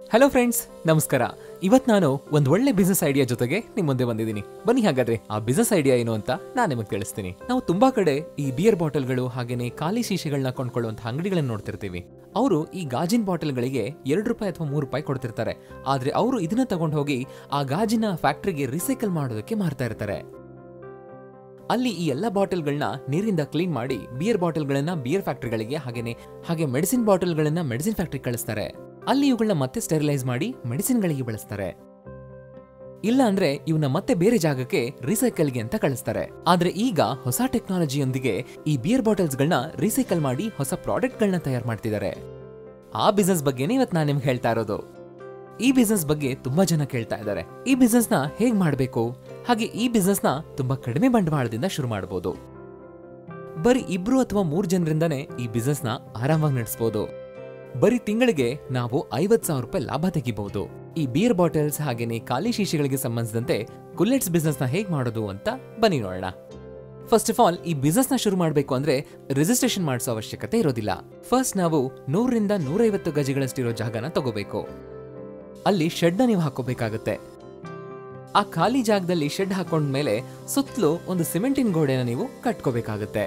hello friends ನಮಸ್ಕಾರ ಇವತ್ ನಾನು ಒಂದ್ ಒಳ್ಳೆ ಬಿಸ್ನೆಸ್ ಐಡಿಯಾ ಜೊತೆಗೆ ನಿಮ್ ಮುಂದೆ ಬಂದಿದ್ದೀನಿ ಬನ್ನಿ ಹಾಗಾದ್ರೆ ಆ ಬಿಸ್ನೆಸ್ ಐಡಿಯಾ ಏನು ಅಂತ ನಾನು ನಿಮಗೆ ತಿಳಿಸ್ತೀನಿ ನಾವು ತುಂಬಾ ಕಡೆ ಈ ಬಿಯರ್ ಬಾಟಲ್ಗಳು ಹಾಗೇನೆ ಖಾಲಿ ಶೀಶೆಗಳನ್ನ ಕೊಂಡ್ಕೊಳ್ಳುವಂತ ಅಂಗಡಿಗಳನ್ನ ನೋಡ್ತಿರ್ತೀವಿ ಅವರು ಈ ಗಾಜಿನ ಬಾಟಲ್ಗಳಿಗೆ ಎರಡು ರೂಪಾಯಿ ಅಥವಾ ಮೂರು ರೂಪಾಯಿ ಕೊಡ್ತಿರ್ತಾರೆ ಆದ್ರೆ ಅವರು ಇದನ್ನ ತಗೊಂಡು ಹೋಗಿ ಆ ಗಾಜಿನ ಫ್ಯಾಕ್ಟರಿಗೆ ರಿಸೈಕಲ್ ಮಾಡೋದಕ್ಕೆ ಮಾರ್ತಾ ಇರ್ತಾರೆ ಅಲ್ಲಿ ಈ ಎಲ್ಲ ಬಾಟಲ್ಗಳನ್ನ ನೀರಿಂದ ಕ್ಲೀನ್ ಮಾಡಿ ಬಿಯರ್ ಬಾಟಲ್ಗಳನ್ನ ಬಿಯರ್ ಫ್ಯಾಕ್ಟರಿಗಳಿಗೆ ಹಾಗೇನೆ ಹಾಗೆ ಮೆಡಿಸಿನ್ ಬಾಟಲ್ಗಳನ್ನ ಮೆಡಿಸಿನ್ ಫ್ಯಾಕ್ಟರಿ ಕಳಿಸ್ತಾರೆ ಅಲ್ಲಿ ಇವುಗಳನ್ನ ಮತ್ತೆ ಸ್ಟೆರಿಲೈಸ್ ಮಾಡಿ ಮೆಡಿಸಿನ್ಗಳಿಗೆ ಬಳಸ್ತಾರೆ ಇಲ್ಲ ಅಂದ್ರೆ ಇವನ್ನ ಮತ್ತೆ ಬೇರೆ ಜಾಗಕ್ಕೆ ರಿಸೈಕಲ್ಗೆ ಅಂತ ಕಳಿಸ್ತಾರೆ ಆದ್ರೆ ಈಗ ಹೊಸ ಟೆಕ್ನಾಲಜಿಯೊಂದಿಗೆ ಈ ಬಿಯರ್ ಬಾಟಲ್ಸ್ಗಳನ್ನ ರಿಸೈಕಲ್ ಮಾಡಿ ಹೊಸ ಪ್ರಾಡಕ್ಟ್ಗಳನ್ನ ತಯಾರು ಮಾಡ್ತಿದ್ದಾರೆ ಆ ಬಿಸ್ನೆಸ್ ಬಗ್ಗೆನೇ ಇವತ್ತು ನಾನು ನಿಮ್ಗೆ ಹೇಳ್ತಾ ಇರೋದು ಈ ಬಿಸ್ನೆಸ್ ಬಗ್ಗೆ ತುಂಬಾ ಜನ ಕೇಳ್ತಾ ಇದ್ದಾರೆ ಈ ಬಿಸ್ನೆಸ್ ನ ಹೇಗ್ ಮಾಡಬೇಕು ಹಾಗೆ ಈ ಬಿಸ್ನೆಸ್ ನ ತುಂಬಾ ಕಡಿಮೆ ಬಂಡವಾಳದಿಂದ ಶುರು ಮಾಡಬಹುದು ಬರೀ ಇಬ್ರು ಅಥವಾ ಮೂರ್ ಜನರಿಂದಾನೇ ಈ ಬಿಸ್ನೆಸ್ ನ ಆರಾಮಾಗಿ ನಡೆಸಬಹುದು ಬರೀ ತಿಂಗಳಿಗೆ ನಾವು ಐವತ್ ಸಾವಿರ ರೂಪಾಯಿ ಲಾಭ ತೆಗಿಬಹುದು ಈ ಬಿಯರ್ ಬಾಟಲ್ಸ್ ಹಾಗೇನೆ ಖಾಲಿ ಶೀಶೆಗಳಿಗೆ ಸಂಬಂಧಿಸಿದಂತೆ ಕುಲ್ಲೆಟ್ಸ್ ಬಿಸ್ನೆಸ್ ನ ಹೇಗ್ ಮಾಡೋದು ಅಂತ ಬನ್ನಿ ನೋಡೋಣ ಫಸ್ಟ್ ಆಫ್ ಆಲ್ ಈ ಬಿಸ್ನೆಸ್ ನ ಶುರು ಮಾಡಬೇಕು ಅಂದ್ರೆ ರಿಜಿಸ್ಟ್ರೇಷನ್ ಮಾಡಿಸೋ ಅವಶ್ಯಕತೆ ಇರೋದಿಲ್ಲ ಫಸ್ಟ್ ನಾವು ನೂರರಿಂದ ನೂರೈವತ್ತು ಗಜಗಳಷ್ಟಿರೋ ಜಾಗನ ತಗೋಬೇಕು ಅಲ್ಲಿ ಶೆಡ್ ನೀವು ಹಾಕೋಬೇಕಾಗತ್ತೆ ಆ ಖಾಲಿ ಜಾಗದಲ್ಲಿ ಶೆಡ್ ಹಾಕೊಂಡ್ಮೇಲೆ ಸುತ್ತಲೂ ಒಂದು ಸಿಮೆಂಟಿನ ಗೋಡೆನ ನೀವು ಕಟ್ಕೋಬೇಕಾಗತ್ತೆ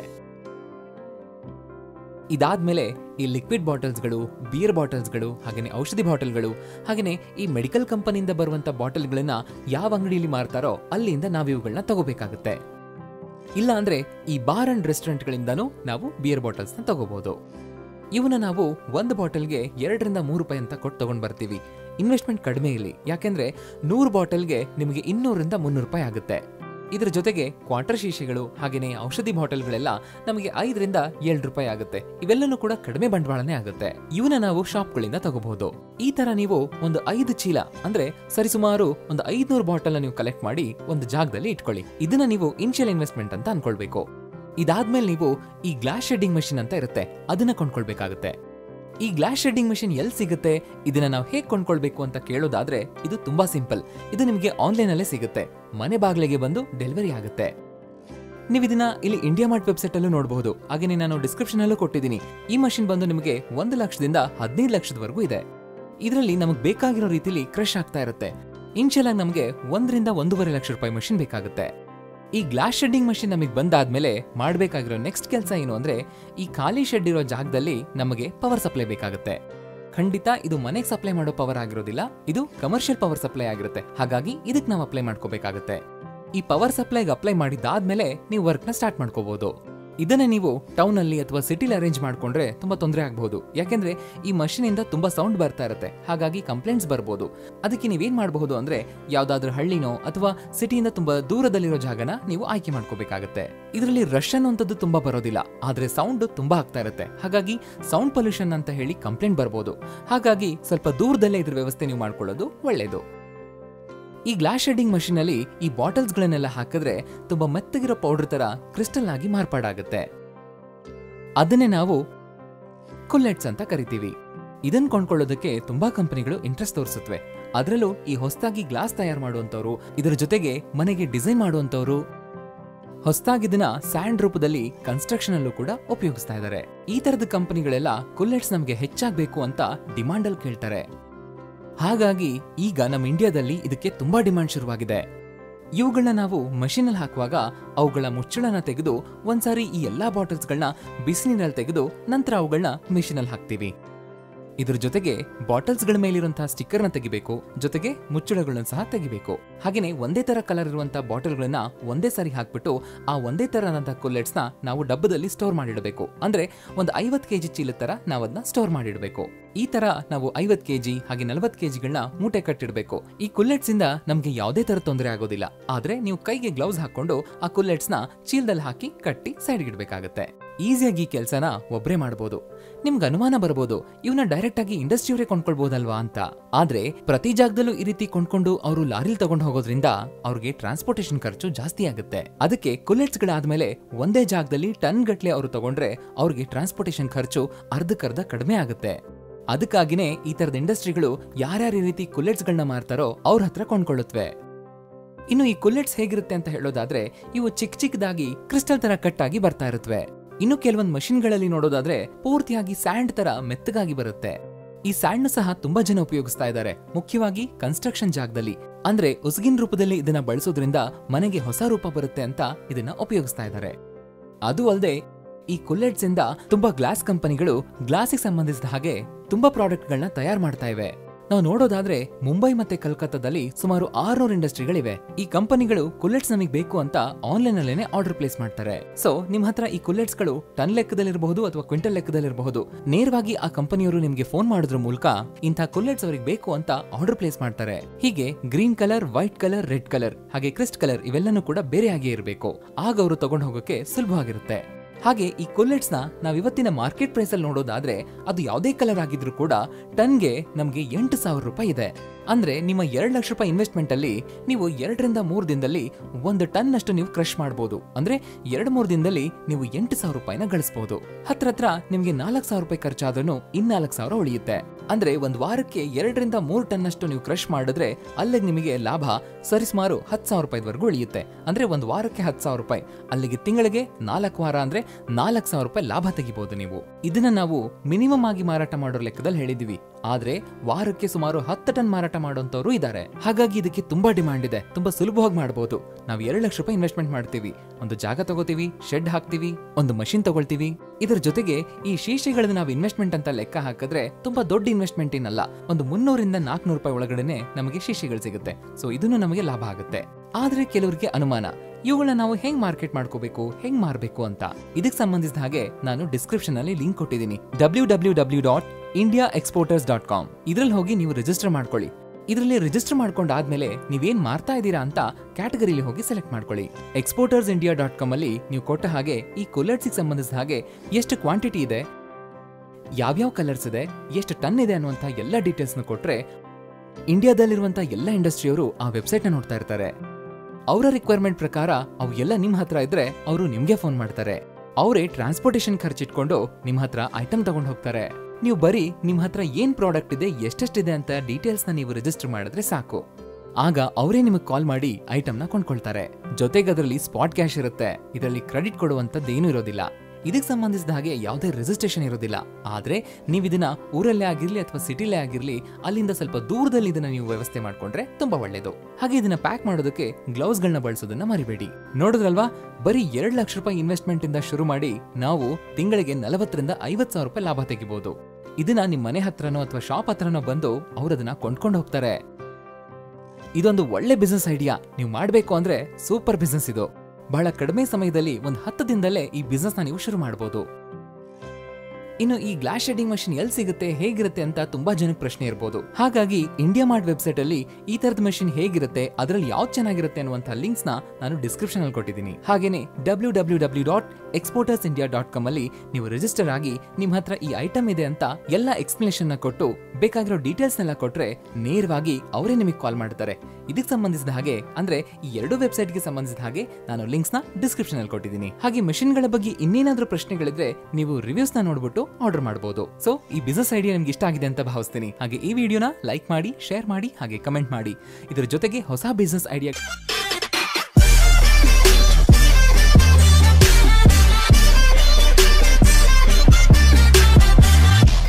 ಇದಾದ್ಮೇಲೆ ಈ ಲಿಕ್ವಿಡ್ ಬಾಟಲ್ಸ್ಗಳು ಬಿಯರ್ ಬಾಟಲ್ಸ್ಗಳು ಹಾಗೇನೆ ಔಷಧಿ ಬಾಟಲ್ಗಳು ಹಾಗೇನೆ ಈ ಮೆಡಿಕಲ್ ಕಂಪನಿಯಿಂದ ಬರುವಂತ ಬಾಟಲ್ಗಳನ್ನ ಯಾವ ಅಂಗಡಿಯಲ್ಲಿ ಮಾರ್ತಾರೋ ಅಲ್ಲಿಂದ ನಾವು ಇವುಗಳನ್ನ ತಗೋಬೇಕಾಗುತ್ತೆ ಇಲ್ಲ ಅಂದ್ರೆ ಈ ಬಾರ್ ಅಂಡ್ ರೆಸ್ಟೋರೆಂಟ್ಗಳಿಂದನೂ ನಾವು ಬಿಯರ್ ಬಾಟಲ್ಸ್ನ ತಗೋಬಹುದು ಇವನ್ನ ನಾವು ಒಂದು ಬಾಟಲ್ಗೆ ಎರಡರಿಂದ ಮೂರು ರೂಪಾಯಿ ಅಂತ ಕೊಟ್ಟು ತಗೊಂಡ್ ಬರ್ತೀವಿ ಇನ್ವೆಸ್ಟ್ಮೆಂಟ್ ಕಡಿಮೆ ಇಲ್ಲಿ ಯಾಕೆಂದ್ರೆ ನೂರು ಬಾಟಲ್ಗೆ ನಿಮಗೆ ಇನ್ನೂರಿಂದ ಮುನ್ನೂರು ರೂಪಾಯಿ ಆಗುತ್ತೆ ಇದ್ರ ಜೊತೆಗೆ ಕ್ವಾರ್ಟರ್ ಶೀಶೆಗಳು ಹಾಗೇನೆ ಔಷಧಿ ಬಾಟಲ್ಗಳೆಲ್ಲ ನಮಗೆ ಐದರಿಂದ ಏಳು ರೂಪಾಯಿ ಆಗುತ್ತೆ ಇವೆಲ್ಲನೂ ಕೂಡ ಕಡಿಮೆ ಬಂಡವಾಳನೇ ಆಗುತ್ತೆ ಇವನ್ನ ನಾವು ಶಾಪ್ಗಳಿಂದ ತಗೋಬಹುದು ಈ ತರ ನೀವು ಒಂದು ಐದು ಚೀಲ ಅಂದ್ರೆ ಸರಿಸುಮಾರು ಒಂದು ಐದ್ನೂರು ಬಾಟಲ್ ನೀವು ಕಲೆಕ್ಟ್ ಮಾಡಿ ಒಂದು ಜಾಗದಲ್ಲಿ ಇಟ್ಕೊಳ್ಳಿ ಇದನ್ನ ನೀವು ಇನಿಷಿಯಲ್ ಇನ್ವೆಸ್ಟ್ಮೆಂಟ್ ಅಂತ ಅನ್ಕೊಳ್ಬೇಕು ಇದಾದ್ಮೇಲೆ ನೀವು ಈ ಗ್ಲಾಸ್ ಶೆಡ್ಡಿಂಗ್ ಮಷಿನ್ ಅಂತ ಇರುತ್ತೆ ಅದನ್ನ ಕೊಂಡ್ಕೊಳ್ಬೇಕಾಗುತ್ತೆ ಈ ಗ್ಲಾಸ್ ಶೆಡ್ಡಿಂಗ್ ಮಷಿನ್ ಎಲ್ಲಿ ಸಿಗುತ್ತೆ ಇದನ್ನ ನಾವು ಹೇಗೆ ಕೊಂಡ್ಕೊಳ್ಬೇಕು ಅಂತ ಕೇಳೋದಾದ್ರೆ ಇದು ತುಂಬಾ ಸಿಂಪಲ್ ಇದು ನಿಮಗೆ ಆನ್ಲೈನ್ ಅಲ್ಲೇ ಸಿಗುತ್ತೆ ಮನೆ ಬಾಗಿಲಿಗೆ ಬಂದು ಡೆಲಿವರಿ ಆಗುತ್ತೆ ನೀವು ಇದನ್ನ ಇಲ್ಲಿ ಇಂಡಿಯಾ ಮಾರ್ಟ್ ವೆಬ್ಸೈಟ್ ಅಲ್ಲೂ ನೋಡಬಹುದು ಹಾಗೆ ನಾನು ಡಿಸ್ಕ್ರಿಪ್ಷನ್ ಅಲ್ಲೂ ಕೊಟ್ಟಿದ್ದೀನಿ ಈ ಮಷಿನ್ ಬಂದು ನಿಮಗೆ ಒಂದು ಲಕ್ಷದಿಂದ ಹದಿನೈದು ಲಕ್ಷದವರೆಗೂ ಇದೆ ಇದರಲ್ಲಿ ನಮಗೆ ಬೇಕಾಗಿರೋ ರೀತಿಲಿ ಕ್ರಶ್ ಆಗ್ತಾ ಇರುತ್ತೆ ಇನ್ಶಿಯಲ್ ಆಗಿ ನಮಗೆ ಒಂದರಿಂದ ಒಂದೂವರೆ ಲಕ್ಷ ರೂಪಾಯಿ ಮಷಿನ್ ಬೇಕಾಗುತ್ತೆ ಈ ಗ್ಲಾಸ್ ಶೆಡ್ಡಿಂಗ್ ಮಷಿನ್ ನಮಗೆ ಬಂದಾದ್ಮೇಲೆ ಮಾಡಬೇಕಾಗಿರೋ ನೆಕ್ಸ್ಟ್ ಕೆಲಸ ಏನು ಅಂದ್ರೆ ಈ ಖಾಲಿ ಶೆಡ್ ಇರೋ ಜಾಗದಲ್ಲಿ ನಮಗೆ ಪವರ್ ಸಪ್ಲೈ ಬೇಕಾಗುತ್ತೆ ಖಂಡಿತ ಇದು ಮನೆಗೆ ಸಪ್ಲೈ ಮಾಡೋ ಪವರ್ ಆಗಿರೋದಿಲ್ಲ ಇದು ಕಮರ್ಷಿಯಲ್ ಪವರ್ ಸಪ್ಲೈ ಆಗಿರುತ್ತೆ ಹಾಗಾಗಿ ಇದಕ್ಕೆ ನಾವು ಅಪ್ಲೈ ಮಾಡ್ಕೋಬೇಕಾಗುತ್ತೆ ಈ ಪವರ್ ಸಪ್ಲೈಗೆ ಅಪ್ಲೈ ಮಾಡಿದಾದ್ಮೇಲೆ ನೀವು ವರ್ಕ್ನ ಸ್ಟಾರ್ಟ್ ಮಾಡ್ಕೋಬಹುದು ಇದನ್ನೇ ನೀವು ಟೌನ್ ಅಲ್ಲಿ ಅಥವಾ ಸಿಟಿಲಿ ಅರೇಂಜ್ ಮಾಡ್ಕೊಂಡ್ರೆ ತುಂಬಾ ತೊಂದರೆ ಆಗಬಹುದು ಯಾಕೆಂದ್ರೆ ಈ ಮಷೀನ್ ಇಂದ ತುಂಬಾ ಸೌಂಡ್ ಬರ್ತಾ ಇರುತ್ತೆ ಹಾಗಾಗಿ ಕಂಪ್ಲೇಂಟ್ಸ್ ಬರ್ಬೋದು ಅದಕ್ಕೆ ನೀವೇನ್ ಮಾಡಬಹುದು ಅಂದ್ರೆ ಯಾವ್ದಾದ್ರೂ ಹಳ್ಳಿನೋ ಅಥವಾ ಸಿಟಿಯಿಂದ ತುಂಬಾ ದೂರದಲ್ಲಿರೋ ಜಾಗನ ನೀವು ಆಯ್ಕೆ ಮಾಡ್ಕೋಬೇಕಾಗತ್ತೆ ಇದರಲ್ಲಿ ರಶ್ ಅನ್ನುವಂಥದ್ದು ತುಂಬಾ ಬರೋದಿಲ್ಲ ಆದ್ರೆ ಸೌಂಡ್ ತುಂಬಾ ಆಗ್ತಾ ಇರುತ್ತೆ ಹಾಗಾಗಿ ಸೌಂಡ್ ಪೊಲ್ಯೂಷನ್ ಅಂತ ಹೇಳಿ ಕಂಪ್ಲೇಂಟ್ ಬರ್ಬೋದು ಹಾಗಾಗಿ ಸ್ವಲ್ಪ ದೂರದಲ್ಲೇ ಇದ್ರ ವ್ಯವಸ್ಥೆ ನೀವು ಮಾಡ್ಕೊಳ್ಳೋದು ಒಳ್ಳೆಯದು ಈ ಗ್ಲಾಸ್ ಶೆಡ್ಡಿಂಗ್ ಮಷೀನ್ ಅಲ್ಲಿ ಈ ಬಾಟಲ್ಸ್ ಗಳನ್ನೆಲ್ಲ ಹಾಕಿದ್ರೆ ತುಂಬಾ ಮೆತ್ತಗಿರೋ ಪೌಡರ್ ತರ ಕ್ರಿಸ್ಟಲ್ ಆಗಿ ಮಾರ್ಪಾಡಾಗುತ್ತೆ ಅದನ್ನೇ ನಾವು ಕುಲ್ಲೆಟ್ಸ್ ಅಂತ ಕರಿತೀವಿ ಇದನ್ನ ಕೊಂಡ್ಕೊಳ್ಳೋದಕ್ಕೆ ತುಂಬಾ ಕಂಪನಿಗಳು ಇಂಟ್ರೆಸ್ಟ್ ತೋರಿಸುತ್ತವೆ ಅದರಲ್ಲೂ ಈ ಹೊಸದಾಗಿ ಗ್ಲಾಸ್ ತಯಾರು ಮಾಡುವಂತವ್ರು ಇದರ ಜೊತೆಗೆ ಮನೆಗೆ ಡಿಸೈನ್ ಮಾಡುವಂತವ್ರು ಹೊಸದಾಗಿ ಇದನ್ನ ಸ್ಯಾಂಡ್ ರೂಪದಲ್ಲಿ ಕನ್ಸ್ಟ್ರಕ್ಷನ್ ಅಲ್ಲೂ ಕೂಡ ಉಪಯೋಗಿಸ್ತಾ ಇದ್ದಾರೆ ಈ ತರದ ಕಂಪನಿಗಳೆಲ್ಲ ಕುಲ್ಲೆಟ್ಸ್ ನಮಗೆ ಹೆಚ್ಚಾಗಬೇಕು ಅಂತ ಡಿಮಾಂಡ್ ಅಲ್ಲಿ ಕೇಳ್ತಾರೆ ಹಾಗಾಗಿ ಈಗ ನಮ್ಮ ಇಂಡಿಯಾದಲ್ಲಿ ಇದಕ್ಕೆ ತುಂಬಾ ಡಿಮಾಂಡ್ ಶುರುವಾಗಿದೆ ಇವುಗಳನ್ನ ನಾವು ಮಷೀನ್ ಅಲ್ಲಿ ಹಾಕುವಾಗ ಅವುಗಳ ಮುಚ್ಚಳನ ತೆಗೆದು ಒಂದ್ಸಾರಿ ಈ ಎಲ್ಲಾ ಬಾಟಲ್ಸ್ಗಳನ್ನ ಬಿಸಿಲಿನಲ್ಲಿ ತೆಗೆದು ನಂತರ ಅವುಗಳನ್ನ ಮಿಷಿನ್ ಅಲ್ಲಿ ಹಾಕ್ತೀವಿ ಇದ್ರ ಜೊತೆಗೆ ಬಾಟಲ್ಸ್ಗಳ ಮೇಲಿರುವಂತಹ ಸ್ಟಿಕ್ಕರ್ನ ತೆಗಿಬೇಕು ಜೊತೆಗೆ ಮುಚ್ಚಳಗಳನ್ನ ಸಹ ತೆಗಿಬೇಕು ಹಾಗೇನೆ ಒಂದೇ ತರ ಕಲರ್ ಇರುವಂತಹ ಬಾಟಲ್ಗಳನ್ನ ಒಂದೇ ಸಾರಿ ಹಾಕ್ಬಿಟ್ಟು ಆ ಒಂದೇ ತರನಾದಂತಹ ಕುಲ್ಲೆಟ್ಸ್ ನ ನಾವು ಡಬ್ಬದಲ್ಲಿ ಸ್ಟೋರ್ ಮಾಡಿಡಬೇಕು ಅಂದ್ರೆ ಒಂದು ಐವತ್ ಕೆಜಿ ಚೀಲದ ತರ ನಾವು ಅದನ್ನ ಸ್ಟೋರ್ ಮಾಡಿಡಬೇಕು ಈ ತರ ನಾವು ಐವತ್ ಕೆಜಿ ಹಾಗೆ ನಲವತ್ ಕೆಜಿಗಳನ್ನ ಮೂಟೆ ಕಟ್ಟಿಡಬೇಕು ಈ ಕುಲ್ಲೆಟ್ಸ್ ಇಂದ ನಮ್ಗೆ ಯಾವುದೇ ತರ ತೊಂದರೆ ಆಗೋದಿಲ್ಲ ಆದ್ರೆ ನೀವು ಕೈಗೆ ಗ್ಲೌಸ್ ಹಾಕೊಂಡು ಆ ಕುಲ್ಲೆಟ್ಸ್ ನ ಚೀಲದಲ್ಲಿ ಹಾಕಿ ಕಟ್ಟಿ ಸೈಡ್ ಇಡಬೇಕಾಗತ್ತೆ ಈಸಿಯಾಗಿ ಈ ಕೆಲಸನ ಒಬ್ರೇ ಮಾಡಬಹುದು ನಿಮ್ಗೆ ಅನುಮಾನ ಬರಬಹುದು ಇವನ್ನ ಡೈರೆಕ್ಟ್ ಆಗಿ ಇಂಡಸ್ಟ್ರಿಯವರೇ ಕೊಂಡ್ಕೊಳ್ಬಹುದಲ್ವಾ ಅಂತ ಆದ್ರೆ ಪ್ರತಿ ಜಾಗದಲ್ಲೂ ಈ ರೀತಿ ಕೊಂಡ್ಕೊಂಡು ಅವರು ಲಾರಿಲ್ ತಗೊಂಡು ಹೋಗೋದ್ರಿಂದ ಅವ್ರಿಗೆ ಟ್ರಾನ್ಸ್ಪೋರ್ಟೇಷನ್ ಖರ್ಚು ಜಾಸ್ತಿ ಆಗುತ್ತೆ ಅದಕ್ಕೆ ಕುಲ್ಲೆಟ್ಸ್ ಗಳಾದ್ಮೇಲೆ ಒಂದೇ ಜಾಗದಲ್ಲಿ ಟನ್ ಗಟ್ಲೆ ಅವರು ತಗೊಂಡ್ರೆ ಅವ್ರಿಗೆ ಟ್ರಾನ್ಸ್ಪೋರ್ಟೇಷನ್ ಖರ್ಚು ಅರ್ಧಕ್ಕರ್ಧ ಕಡಿಮೆ ಆಗುತ್ತೆ ಅದಕ್ಕಾಗಿನೇ ಈ ತರದ ಇಂಡಸ್ಟ್ರಿಗಳು ಯಾರ್ಯಾರ ಈ ರೀತಿ ಕುಲ್ಲೆಟ್ಸ್ ಗಳನ್ನ ಮಾರ್ತಾರೋ ಅವ್ರ ಹತ್ರ ಕೊಂಡ್ಕೊಳ್ಳುತ್ತವೆ ಇನ್ನು ಈ ಕುಲ್ಲೆಟ್ಸ್ ಹೇಗಿರುತ್ತೆ ಅಂತ ಹೇಳೋದಾದ್ರೆ ಇವು ಚಿಕ್ಕ ಚಿಕ್ಕದಾಗಿ ಕ್ರಿಸ್ಟಲ್ ತರ ಕಟ್ ಆಗಿ ಬರ್ತಾ ಇರುತ್ತವೆ ಇನ್ನು ಕೆಲವೊಂದು ಮಷಿನ್ಗಳಲ್ಲಿ ನೋಡೋದಾದ್ರೆ ಪೂರ್ತಿಯಾಗಿ ಸ್ಯಾಂಡ್ ತರ ಮೆತ್ತಗಾಗಿ ಬರುತ್ತೆ ಈ ಸ್ಯಾಂಡ್ ಸಹ ತುಂಬಾ ಜನ ಉಪಯೋಗಿಸ್ತಾ ಇದ್ದಾರೆ ಮುಖ್ಯವಾಗಿ ಕನ್ಸ್ಟ್ರಕ್ಷನ್ ಜಾಗದಲ್ಲಿ ಅಂದ್ರೆ ಉಸುಗಿನ ರೂಪದಲ್ಲಿ ಇದನ್ನ ಬಳಸೋದ್ರಿಂದ ಮನೆಗೆ ಹೊಸ ರೂಪ ಬರುತ್ತೆ ಅಂತ ಇದನ್ನ ಉಪಯೋಗಿಸ್ತಾ ಇದ್ದಾರೆ ಅದು ಅಲ್ಲದೆ ಈ ಕುಲ್ಲೆಟ್ಸ್ ಇಂದ ತುಂಬಾ ಗ್ಲಾಸ್ ಕಂಪನಿಗಳು ಗ್ಲಾಸಿಗೆ ಸಂಬಂಧಿಸಿದ ಹಾಗೆ ತುಂಬಾ ಪ್ರಾಡಕ್ಟ್ಗಳನ್ನ ತಯಾರು ಮಾಡ್ತಾ ಇವೆ ನಾವು ನೋಡೋದಾದ್ರೆ ಮುಂಬೈ ಮತ್ತೆ ಕಲ್ಕತ್ತಾದಲ್ಲಿ ಸುಮಾರು ಆರ್ನೂರು ಇಂಡಸ್ಟ್ರಿಗಳಿವೆ ಈ ಕಂಪನಿಗಳು ಕುಲ್ಲೆಟ್ಸ್ ನಮಗೆ ಬೇಕು ಅಂತ ಆನ್ಲೈನ್ ಅಲ್ಲೇನೆ ಆರ್ಡರ್ ಪ್ಲೇಸ್ ಮಾಡ್ತಾರೆ ಸೊ ನಿಮ್ ಹತ್ರ ಈ ಕುಲ್ಲೆಟ್ಸ್ ಗಳು ಟನ್ ಲೆಕ್ಕದಲ್ಲಿರಬಹುದು ಅಥವಾ ಕ್ವಿಂಟಲ್ ಲೆಕ್ಕದಲ್ಲಿರಬಹುದು ನೇರವಾಗಿ ಆ ಕಂಪನಿಯವರು ನಿಮ್ಗೆ ಫೋನ್ ಮಾಡೋದ್ರ ಮೂಲಕ ಇಂಥ ಕುಲ್ಲೆಟ್ಸ್ ಅವರಿಗೆ ಬೇಕು ಅಂತ ಆರ್ಡರ್ ಪ್ಲೇಸ್ ಮಾಡ್ತಾರೆ ಹೀಗೆ green colour white colour red colour ಹಾಗೆ ಕ್ರಿಸ್ಟ್ ಕಲರ್ ಇವೆಲ್ಲನೂ ಕೂಡ ಬೇರೆಯಾಗಿಯೇ ಇರಬೇಕು ಆಗ ಅವರು ತಗೊಂಡು ಹೋಗೋಕೆ ಸುಲಭವಾಗಿರುತ್ತೆ ಹಾಗೆ ಈ ಕುಲ್ಲೆಟ್ಸ್ ನ ನಾವ್ ಇವತ್ತಿನ ಮಾರ್ಕೆಟ್ ಪ್ರೈಸ್ ಅಲ್ಲಿ ನೋಡೋದಾದ್ರೆ ಅದು ಯಾವುದೇ ಕಲರ್ ಆಗಿದ್ರು ಕೂಡ ಟನ್ಗೆ ನಮ್ಗೆ ಎಂಟು ಸಾವಿರ ರೂಪಾಯಿ ಇದೆ ಅಂದ್ರೆ ನಿಮ್ಮ ಎರಡ್ ಲಕ್ಷ ರೂಪಾಯಿ ಇನ್ವೆಸ್ಟ್ಮೆಂಟ್ ಅಲ್ಲಿ ನೀವು ಎರಡರಿಂದ ಮೂರು ದಿನದಲ್ಲಿ ಒಂದು ಟನ್ ಅಷ್ಟು ನೀವು ಕ್ರಶ್ ಮಾಡಬಹುದು ಅಂದ್ರೆ ಎರಡ್ ಮೂರು ದಿನದಲ್ಲಿ ನೀವು ಎಂಟು ಸಾವಿರ ರೂಪಾಯಿನ ಗಳಿಸಬಹುದು ಹತ್ರ ಹತ್ರ ನಿಮ್ಗೆ ನಾಲ್ಕು ಸಾವಿರ ರೂಪಾಯಿ ಖರ್ಚಾದ್ರೂ ಇನ್ನಾಲ್ಕು ಸಾವಿರ ಉಳಿಯುತ್ತೆ ಅಂದ್ರೆ ಒಂದ್ ವಾರಕ್ಕೆ ಎರಡರಿಂದ ಮೂರು ಟನ್ ಅಷ್ಟು ನೀವು ಕ್ರಶ್ ಮಾಡಿದ್ರೆ ಅಲ್ಲಿಗೆ ನಿಮಗೆ ಲಾಭ ಸರಿಸುಮಾರು ಹತ್ತು ಸಾವಿರ ರೂಪಾಯಿವರೆಗೂ ಉಳಿಯುತ್ತೆ ಅಂದ್ರೆ ಒಂದು ವಾರಕ್ಕೆ ಹತ್ತು ಸಾವಿರ ರೂಪಾಯಿ ಅಲ್ಲಿಗೆ ತಿಂಗಳಿಗೆ ನಾಲ್ಕು ವಾರ ಅಂದ್ರೆ ನಾಲ್ಕು ಸಾವಿರ ರೂಪಾಯಿ ಲಾಭ ತೆಗಿಬಹುದು ನೀವು ಇದನ್ನ ನಾವು ಮಿನಿಮಮ್ ಆಗಿ ಮಾರಾಟ ಮಾಡೋ ಲೆಕ್ಕದಲ್ಲಿ ಹೇಳಿದೀವಿ ಆದ್ರೆ ವಾರಕ್ಕೆ ಸುಮಾರು ಹತ್ತು ಟನ್ ಮಾರಾಟ ಮಾಡುವಂತವ್ರು ಇದ್ದಾರೆ ಹಾಗಾಗಿ ಇದಕ್ಕೆ ತುಂಬಾ ಡಿಮಾಂಡ್ ಇದೆ ತುಂಬಾ ಸುಲಭವಾಗಿ ಮಾಡಬಹುದು ನಾವು ಎರಡು ಲಕ್ಷ ರೂಪಾಯಿ ಇನ್ವೆಸ್ಟ್ಮೆಂಟ್ ಮಾಡ್ತೀವಿ ಒಂದು ಜಾಗ ತಗೋತೀವಿ ಶೆಡ್ ಹಾಕ್ತಿವಿ ಒಂದು ಮಷಿನ್ ತಗೊಳ್ತೀವಿ ಇದರ ಜೊತೆಗೆ ಈ ಶೀಶೆಗಳನ್ನ ನಾವು ಇನ್ವೆಸ್ಟ್ಮೆಂಟ್ ಅಂತ ಲೆಕ್ಕ ಹಾಕಿದ್ರೆ ತುಂಬಾ ದೊಡ್ಡ ಇನ್ವೆಸ್ಟ್ಮೆಂಟ್ ಏನಲ್ಲ ಒಂದು ಮುನ್ನೂರಿಂದ ನಾಲ್ಕುನೂರು ರೂಪಾಯಿ ಒಳಗಡೆನೆ ನಮಗೆ ಶೀಶೆಗಳು ಸಿಗುತ್ತೆ ಸೊ ಇದನ್ನು ನಮಗೆ ಲಾಭ ಆಗುತ್ತೆ ಆದ್ರೆ ಕೆಲವರಿಗೆ ಅನುಮಾನ ಇವುಗಳನ್ನ ನಾವು ಹೆಂಗ್ ಮಾರ್ಕೆಟ್ ಮಾಡ್ಕೋಬೇಕು ಹೆಂಗ್ ಮಾರಬೇಕು ಅಂತ ಇದಕ್ಕೆ ಸಂಬಂಧಿಸಿದ ಹಾಗೆ ನಾನು ಡಿಸ್ಕ್ರಿಪ್ಷನ್ ಅಲ್ಲಿ ಲಿಂಕ್ ಕೊಟ್ಟಿದ್ದೀನಿ W W W dot India exporters dot com ಇದ್ರಲ್ಲಿ ಹೋಗಿ ನೀವು ರಿಜಿಸ್ಟರ್ ಮಾಡ್ಕೊಳ್ಳಿ ಇದರಲ್ಲಿ ರಿಜಿಸ್ಟರ್ ಮಾಡ್ಕೊಂಡಾದ್ಮೇಲೆ ನೀವೇನ್ ಮಾರ್ತಾ ಇದ್ದೀರಾ ಅಂತ ಕ್ಯಾಟಗರಿಲಿ ಹೋಗಿ ಸೆಲೆಕ್ಟ್ ಮಾಡ್ಕೊಳ್ಳಿ ಎಕ್ಸ್ಪೋರ್ಟರ್ಸ್ ಇಂಡಿಯಾ ಡಾಟ್ ಕಾಮ್ ಅಲ್ಲಿ ನೀವು ಕೊಟ್ಟ ಹಾಗೆ ಈ ಕೊಲರ್ಟ್ಸಿಗೆ ಸಂಬಂಧಿಸಿದ ಹಾಗೆ ಎಷ್ಟು ಕ್ವಾಂಟಿಟಿ ಇದೆ ಯಾವ್ಯಾವ ಕಲರ್ಸ್ ಇದೆ ಎಷ್ಟು ಟನ್ ಇದೆ ಅನ್ನುವಂಥ ಎಲ್ಲ ಡೀಟೇಲ್ಸ್ನ ಕೊಟ್ರೆ ಇಂಡಿಯಾದಲ್ಲಿರುವಂಥ ಎಲ್ಲ ಇಂಡಸ್ಟ್ರಿಯವರು ಆ ವೆಬ್ಸೈಟ್ನ ನೋಡ್ತಾ ಇರ್ತಾರೆ ಅವರ ರಿಕ್ವೈರ್ಮೆಂಟ್ ಪ್ರಕಾರ ಅವು ಎಲ್ಲ ನಿಮ್ಮ ಹತ್ರ ಇದ್ರೆ ಅವರು ನಿಮ್ಗೆ ಫೋನ್ ಮಾಡ್ತಾರೆ ಅವರೇ ಟ್ರಾನ್ಸ್ಪೋರ್ಟೇಷನ್ ಖರ್ಚಿಟ್ಕೊಂಡು ನಿಮ್ಮ ಹತ್ರ ಐಟಮ್ ತಗೊಂಡು ಹೋಗ್ತಾರೆ ನೀವು ಬರೀ ನಿಮ್ಮ ಹತ್ರ ಏನ್ ಪ್ರಾಡಕ್ಟ್ ಇದೆ ಎಷ್ಟೆಷ್ಟಿದೆ ಅಂತ ಡೀಟೇಲ್ಸ್ನ ನೀವು ರಿಜಿಸ್ಟರ್ ಮಾಡಿದ್ರೆ ಸಾಕು ಆಗ ಅವರೇ ನಿಮಗೆ ಕಾಲ್ ಮಾಡಿ ಐಟಮ್ನ ಕೊಂಡ್ಕೊಳ್ತಾರೆ ಜೊತೆಗೆ ಅದರಲ್ಲಿ ಸ್ಪಾಟ್ ಕ್ಯಾಶ್ ಇರುತ್ತೆ ಇದರಲ್ಲಿ ಕ್ರೆಡಿಟ್ ಕೊಡುವಂತದ್ದೇನೂ ಇರೋದಿಲ್ಲ ಇದಕ್ಕೆ ಸಂಬಂಧಿಸಿದ ಹಾಗೆ ಯಾವುದೇ ರಿಜಿಸ್ಟ್ರೇಷನ್ ಇರೋದಿಲ್ಲ ಆದ್ರೆ ನೀವು ಇದನ್ನ ಊರಲ್ಲೇ ಆಗಿರ್ಲಿ ಅಥವಾ ಸಿಟಿಲೇ ಆಗಿರ್ಲಿ ಅಲ್ಲಿಂದ ಸ್ವಲ್ಪ ದೂರದಲ್ಲಿ ಇದನ್ನ ನೀವು ವ್ಯವಸ್ಥೆ ಮಾಡ್ಕೊಂಡ್ರೆ ತುಂಬಾ ಒಳ್ಳೇದು ಹಾಗೆ ಇದನ್ನ ಪ್ಯಾಕ್ ಮಾಡೋದಕ್ಕೆ ಗ್ಲೌಸ್ ಗಳನ್ನ ಬಳಸೋದನ್ನ ಮರಿಬೇಡಿ ನೋಡಿದ್ರಲ್ವಾ ಬರೀ ಎರಡ್ ಲಕ್ಷ ರೂಪಾಯಿ ಇನ್ವೆಸ್ಟ್ಮೆಂಟ್ ಇಂದ ಶುರು ಮಾಡಿ ನಾವು ತಿಂಗಳಿಗೆ ನಲವತ್ತರಿಂದ ಐವತ್ ಸಾವಿರ ರೂಪಾಯಿ ಲಾಭ ತೆಗಿಬಹುದು ಇದನ್ನ ನಿಮ್ ಮನೆ ಹತ್ರನೋ ಅಥವಾ ಶಾಪ್ ಹತ್ರನೋ ಬಂದು ಅವ್ರು ಅದನ್ನ ಕೊಂಡ್ಕೊಂಡು ಹೋಗ್ತಾರೆ ಇದೊಂದು ಒಳ್ಳೆ ಬಿಸ್ನೆಸ್ ಐಡಿಯಾ ನೀವು ಮಾಡಬೇಕು ಅಂದ್ರೆ ಸೂಪರ್ ಬಿಸ್ನೆಸ್ ಇದು ಬಹಳ ಕಡಿಮೆ ಸಮಯದಲ್ಲಿ ಒಂದು ಹತ್ತು ದಿನದಲ್ಲೇ ಈ ಬಿಸ್ನೆಸ್ ನೀವು ಶುರು ಮಾಡಬಹುದು ಇನ್ನು ಈ ಗ್ಲಾಸ್ ಶೇಡಿಂಗ್ ಮಷಿನ್ ಎಲ್ಲಿ ಸಿಗುತ್ತೆ ಹೇಗಿರುತ್ತೆ ಅಂತ ತುಂಬಾ ಜನಕ್ಕೆ ಪ್ರಶ್ನೆ ಇರಬಹುದು ಹಾಗಾಗಿ ಇಂಡಿಯಾ ಮಾರ್ಟ್ ವೆಬ್ಸೈಟ್ ಅಲ್ಲಿ ಈ ತರದ ಮಷಿನ್ ಹೇಗಿರುತ್ತೆ ಅದರಲ್ಲಿ ಯಾವ್ದು ಚೆನ್ನಾಗಿರುತ್ತೆ ಅನ್ನುವಂಥ ಲಿಂಕ್ಸ್ ನ ನಾನು ಡಿಸ್ಕ್ರಿಪ್ಷನ್ ಅಲ್ಲಿ ಕೊಟ್ಟಿದ್ದೀನಿ ಹಾಗೇನೆ W W W dot exporters India dot com ಅಲ್ಲಿ ನೀವು ರಿಜಿಸ್ಟರ್ ಆಗಿ ನಿಮ್ಮ ಹತ್ರ ಈ ಐಟಮ್ ಇದೆ ಅಂತ ಎಲ್ಲ ಎಕ್ಸ್ಪ್ಲನೇಷನ್ ನ ಕೊಟ್ಟು ಬೇಕಾಗಿರೋ ಡೀಟೇಲ್ಸ್ ನೆಲ್ಲ ಕೊಟ್ರೆ ನೇರವಾಗಿ ಅವರೇ ನಿಮಗೆ ಕಾಲ್ ಮಾಡ್ತಾರೆ ಇದಕ್ಕೆ ಸಂಬಂಧಿಸಿದ ಹಾಗೆ ಅಂದ್ರೆ ಈ ಎರಡು ವೆಬ್ಸೈಟ್ಗೆ ಸಂಬಂಧಿಸಿದ ಹಾಗೆ ನಾನು ಲಿಂಕ್ಸ್ ನ ಡಿಸ್ಕ್ರಿಪ್ಷನ್ ಅಲ್ಲಿ ಕೊಟ್ಟಿದ್ದೀನಿ ಹಾಗೆ ಗಳ ಬಗ್ಗೆ ಇನ್ನೇನಾದ್ರೂ ಪ್ರಶ್ನೆಗಳಿದ್ರೆ ನೀವು ರಿವ್ಯೂಸ್ ನ ನೋಡ್ಬಿಟ್ಟು ಆರ್ಡರ್ ಮಾಡಬಹುದು ಸೊ ಈ ಬಿಸ್ನೆಸ್ ಐಡಿಯಾ ನಿಮ್ಗೆ ಇಷ್ಟ ಆಗಿದೆ ಅಂತ ಭಾವಿಸ್ತೀನಿ ಹಾಗೆ ಈ ವಿಡಿಯೋನ ಲೈಕ್ ಮಾಡಿ ಶೇರ್ ಮಾಡಿ ಹಾಗೆ ಕಮೆಂಟ್ ಮಾಡಿ ಇದರ ಜೊತೆಗೆ ಹೊಸ ಬಿಸ್ನೆಸ್ ಐಡಿಯಾ